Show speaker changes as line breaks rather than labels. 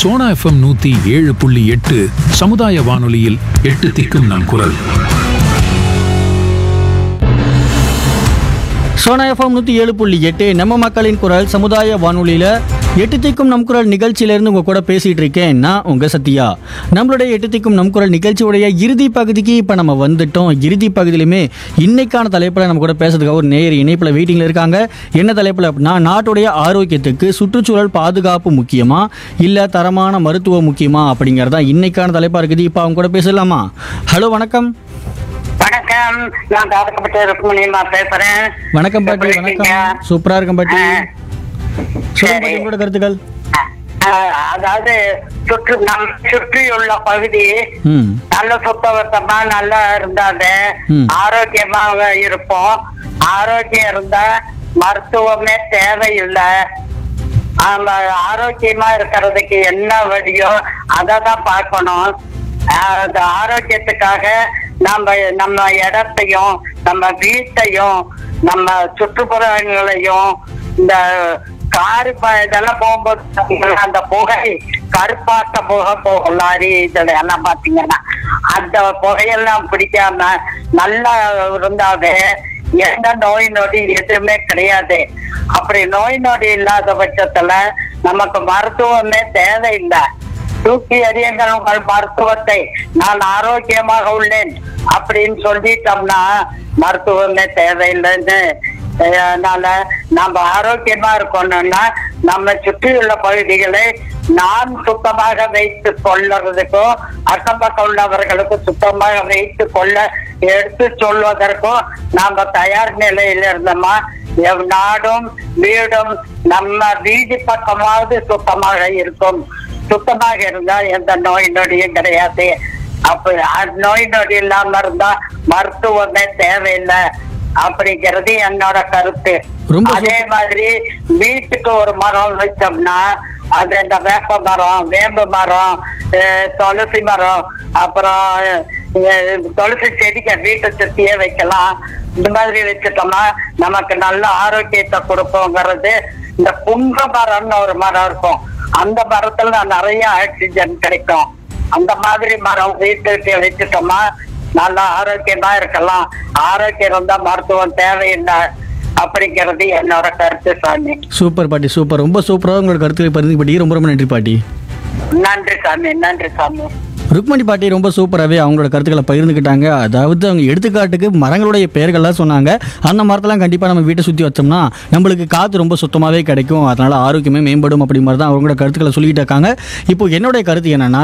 Sona FM நூத்தி ஏழு புள்ளி எட்டு சமுதாய வானொலியில் எட்டு திக்கும் நம் குரல்
சோனா எஃப்எம் நூற்றி ஏழு புள்ளி எட்டு நம்ம மக்களின் குரல் சமுதாய வானொலியில் எட்டு திக்கும் நம் குரல் நிகழ்ச்சியிலேருந்து உங்கள் கூட பேசிகிட்டு இருக்கேன் நான் உங்கள் சத்யா நம்மளுடைய எட்டு திக்கும் நம் குரல் நிகழ்ச்சியுடைய இறுதி பகுதிக்கு இப்போ நம்ம வந்துட்டோம் இறுதி பகுதியிலுமே இன்னைக்கான தலைப்பில் நம்ம கூட பேசுறதுக்காக ஒரு நேர் இணைப்பில் வெயிட்டிங்கில் இருக்காங்க என்ன தலைப்பில் அப்படின்னா நாட்டுடைய ஆரோக்கியத்துக்கு சுற்றுச்சூழல் பாதுகாப்பு முக்கியமா இல்லை தரமான மருத்துவம் முக்கியமா அப்படிங்கிறதா இன்னைக்கான தலைப்பாக இருக்குது இப்போ அவங்க கூட பேசலாமா ஹலோ வணக்கம்
வணக்கம் நான் தாதகப்பட்ட ருக்மணியம்மா பேசுறேன்
வணக்கம் பாட்டி
எப்படி இருக்கீங்க?
வணக்கம் சூப்பரா இருக்கும் பாட்டி
ஆ,
சொல்லுங்க
சரி.
பாட்டி உங்களோட கருத்துக்கள்
ஆ, அதாவது சுற்று நம் சுற்றியுள்ள பகுதி
ம்
நல்ல சுத்தபத்தமா நல்லா இருந்தாது
ம்.
ஆரோக்கியமாக இருப்போம் ஆரோக்கியம் இருந்தா மருத்துவமே தேவையில்லை ஆமா, ஆரோக்கியமா இருக்கிறதுக்கு என்ன வழியோ அதை தான் பார்க்கணும் ஆஹ் அந்த ஆரோக்கியத்துக்காக நம்ம நம்ம இடத்தையும் நம்ம வீட்டையும் நம்ம சுற்றுப்புறங்களையும் இந்த காரு ப- இதெல்லாம் போகும்போது பாத்தீங்கன்னா, அந்த புகை கருப்பாட்ட புகை போகும் லாரி இதுல எல்லாம் பாத்தீங்கன்னா அந்த புகையெல்லாம் பிடிக்காம நல்லா இருந்தாவே எந்த நோய் நொடி எதுவுமே கிடையாது அப்படி நோய் நொடி இல்லாத பட்சத்துல நமக்கு மருத்துவமே தேவையில்லை தூக்கி எறியுங்கள் உங்கள் மருத்துவத்தை நான் ஆரோக்கியமாக உள்ளேன் அப்படின்னு சொல்லிட்டோம்னா மருத்துவமே தேவையில்லைன்னு அஹ், அதனால நம்ம ஆரோக்கியமா இருக்கணும்னா நம்ம சுற்றியுள்ள பகுதிகளை நான் சுத்தமாக வைத்து கொள்ளுறதுக்கும் அக்கம் பக்கம் உள்ளவர்களுக்கு சுத்தமாக வைத்து கொள்ள எடுத்து சொல்வதற்கும் நாம தயார் நிலையில இருந்தோமா எவ் நாடும் வீடும் நம்ம வீதி பக்கமாவது சுத்தமாக இருக்கும் சுத்தமாக இருந்தா எந்த நோய் நொடியும் கிடையாது அப்ப அ- நோய் நொடி இல்லாம இருந்தா மருத்துவமே தேவையில்லை அப்படிங்கிறது என்னோட கருத்து
ரொம்ப
அதே மாதிரி வீட்டுக்கு ஒரு மரம் வச்சோம்னா அது இந்த வேப்ப மரம் வேம்பு மரம் அஹ், துளசி மரம் அப்புறம் அஹ், துளசி செடிக்க வீட்டை சுத்தியே வைக்கலாம் இந்த மாதிரி வச்சுட்டோம்னா நமக்கு நல்ல ஆரோக்கியத்தை கொடுக்குங்கிறது இந்த புங்க மரம்னு ஒரு மரம் இருக்கும் அந்த மரத்துல நிறைய ஆக்சிஜன் கிடைக்கும் அந்த மாதிரி மரம் வீட்டுக்கு வச்சுட்டோம்னா நல்லா ஆரோக்கியமா இருக்கலாம் ஆரோக்கியம் இருந்தா மருத்துவம் தேவையில்லை அப்படிங்கிறது என்னோட கருத்து சாமி
சூப்பர் பாட்டி சூப்பர் ரொம்ப சூப்பராக உங்களோட கருத்துக்களை பகிர்ந்து பாட்டி ரொம்ப ரொம்ப நன்றி பாட்டி
நன்றி சாமி நன்றி சாமி
ருக்மணி பாட்டி ரொம்ப சூப்பராகவே அவங்களோட கருத்துக்களை பகிர்ந்துக்கிட்டாங்க அதாவது அவங்க எடுத்துக்காட்டுக்கு மரங்களுடைய பெயர்கள்லாம் சொன்னாங்க அந்த மரத்தெல்லாம் கண்டிப்பாக நம்ம வீட்டை சுற்றி வச்சோம்னா நம்மளுக்கு காற்று ரொம்ப சுத்தமாகவே கிடைக்கும் அதனால ஆரோக்கியமே மேம்படும் அப்படி மாதிரி தான் அவங்களோட கருத்துக்களை சொல்லிட்டு இருக்காங்க இப்போ என்னுடைய கருத்து என்னன்னா